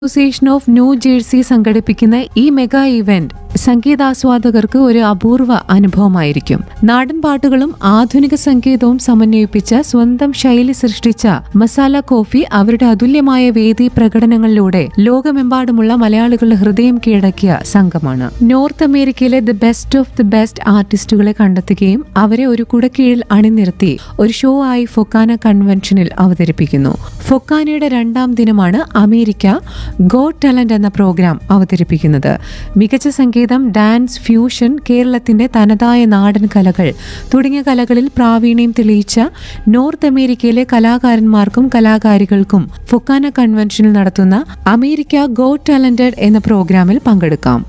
association of new jersey സംഘടിപ്പിക്കുന്ന ഈ mega event സംഗീതാസ്വാദകർക്ക് ഒരു അപൂർവ അനുഭവമായിരിക്കും നാടൻ പാട്ടുകളും ആധുനിക സംഗീതവും സമന്വയിപ്പിച്ച സ്വന്തം ശൈലി സൃഷ്ടിച്ച മസാല കോഫി അവരുടെ അതുല്യമായ വേദി പ്രകടനങ്ങളിലൂടെ ലോകമെമ്പാടുമുള്ള മലയാളികളുടെ ഹൃദയം കീഴടക്കിയ സംഘമാണ് നോർത്ത് അമേരിക്കയിലെ the best of the best ആർട്ടിസ്റ്റുകളെ കണ്ടെത്തുകയും അവരെ ഒരു കുടക്കീഴിൽ അണിനിർത്തി ഒരു ഷോ ആയി ഫൊക്കാന കൺവെൻഷനിൽ അവതരിപ്പിക്കുന്നു ഫൊക്കാനയുടെ രണ്ടാം ദിനമാണ് അമേരിക്ക ഗോഡ് ടാലന്റ് എന്ന പ്രോഗ്രാം അവതരിപ്പിക്കുന്നത് മികച്ച സംഗീതം ഡാൻസ് ഫ്യൂഷൻ കേരളത്തിന്റെ തനതായ നാടൻ കലകൾ തുടങ്ങിയ കലകളിൽ പ്രാവീണ്യം തെളിയിച്ച നോർത്ത് അമേരിക്കയിലെ കലാകാരന്മാർക്കും കലാകാരികൾക്കും ഫൊക്കാന കൺവെൻഷനിൽ നടത്തുന്ന അമേരിക്ക ഗോഡ് ടാലന്റഡ് എന്ന പ്രോഗ്രാമിൽ പങ്കെടുക്കാം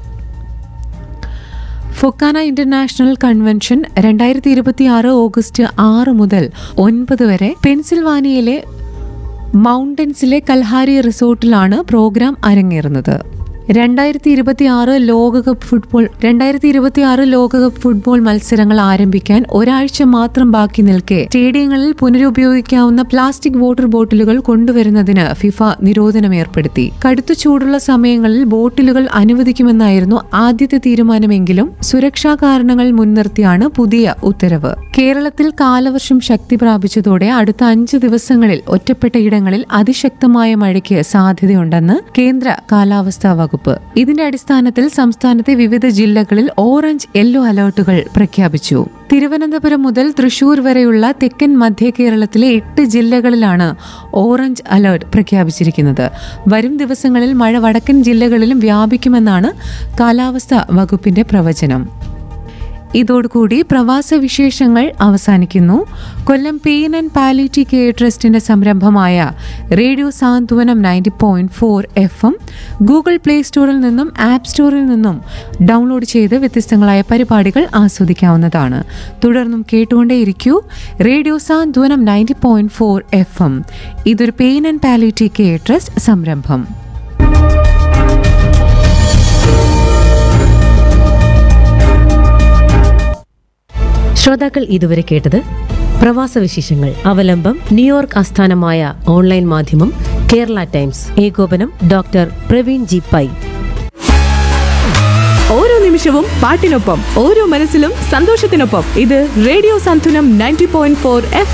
ഫൊക്കാന ഇന്റർനാഷണൽ കൺവെൻഷൻ രണ്ടായിരത്തി ഇരുപത്തി ആറ് ഓഗസ്റ്റ് ആറ് മുതൽ ഒൻപത് വരെ പെൻസിൽവാനിയയിലെ മൗണ്ടൻസിലെ കൽഹാരി റിസോർട്ടിലാണ് പ്രോഗ്രാം അരങ്ങേറുന്നത് രണ്ടായിരത്തി ഇരുപത്തി ആറ് ലോകകപ്പ് ഫുട്ബോൾ രണ്ടായിരത്തി ഇരുപത്തി ആറ് ലോകകപ്പ് ഫുട്ബോൾ മത്സരങ്ങൾ ആരംഭിക്കാൻ ഒരാഴ്ച മാത്രം ബാക്കി നിൽക്കെ സ്റ്റേഡിയങ്ങളിൽ പുനരുപയോഗിക്കാവുന്ന പ്ലാസ്റ്റിക് വാട്ടർ ബോട്ടിലുകൾ കൊണ്ടുവരുന്നതിന് ഫിഫ നിരോധനം ഏർപ്പെടുത്തി കടുത്ത ചൂടുള്ള സമയങ്ങളിൽ ബോട്ടിലുകൾ അനുവദിക്കുമെന്നായിരുന്നു ആദ്യത്തെ തീരുമാനമെങ്കിലും സുരക്ഷാ കാരണങ്ങൾ മുൻനിർത്തിയാണ് പുതിയ ഉത്തരവ് കേരളത്തിൽ കാലവർഷം ശക്തി പ്രാപിച്ചതോടെ അടുത്ത അഞ്ച് ദിവസങ്ങളിൽ ഒറ്റപ്പെട്ട ഇടങ്ങളിൽ അതിശക്തമായ മഴയ്ക്ക് സാധ്യതയുണ്ടെന്ന് കേന്ദ്ര കാലാവസ്ഥാ വകുപ്പ് ഇതിന്റെ അടിസ്ഥാനത്തിൽ സംസ്ഥാനത്തെ വിവിധ ജില്ലകളിൽ ഓറഞ്ച് യെല്ലോ അലർട്ടുകൾ പ്രഖ്യാപിച്ചു തിരുവനന്തപുരം മുതൽ തൃശൂർ വരെയുള്ള തെക്കൻ മധ്യ കേരളത്തിലെ എട്ട് ജില്ലകളിലാണ് ഓറഞ്ച് അലർട്ട് പ്രഖ്യാപിച്ചിരിക്കുന്നത് വരും ദിവസങ്ങളിൽ മഴ വടക്കൻ ജില്ലകളിലും വ്യാപിക്കുമെന്നാണ് കാലാവസ്ഥാ വകുപ്പിന്റെ പ്രവചനം ഇതോടുകൂടി പ്രവാസ വിശേഷങ്ങൾ അവസാനിക്കുന്നു Kollam pain and palliative care ട്രസ്റ്റിന്റെ സംരംഭമായ radio Santhwanam ninety point four F M Google play സ്റ്റോറിൽ നിന്നും ആപ്പ് സ്റ്റോറിൽ നിന്നും ഡൗൺലോഡ് ചെയ്ത് വ്യത്യസ്തങ്ങളായ പരിപാടികൾ ആസ്വദിക്കാവുന്നതാണ് തുടർന്നും കേട്ടുകൊണ്ടേയിരിക്കൂ radio Santhwanam ninety point four F M ഇതൊരു pain and palliative care trust സംരംഭം ശ്രോതാക്കൾ ഇതുവരെ കേട്ടത് പ്രവാസ വിശേഷങ്ങൾ അവലംബം ന്യൂയോർക്ക് ആസ്ഥാനമായ ഓൺലൈൻ മാധ്യമം കേരള ടൈംസ് ഏകോപനം ഡോക്ടർ പ്രവീൺ ജി പൈ ഓരോ നിമിഷവും പാട്ടിനൊപ്പം ഓരോ മനസ്സിലും സന്തോഷത്തിനൊപ്പം ഇത് radio Santhulam ninety point four F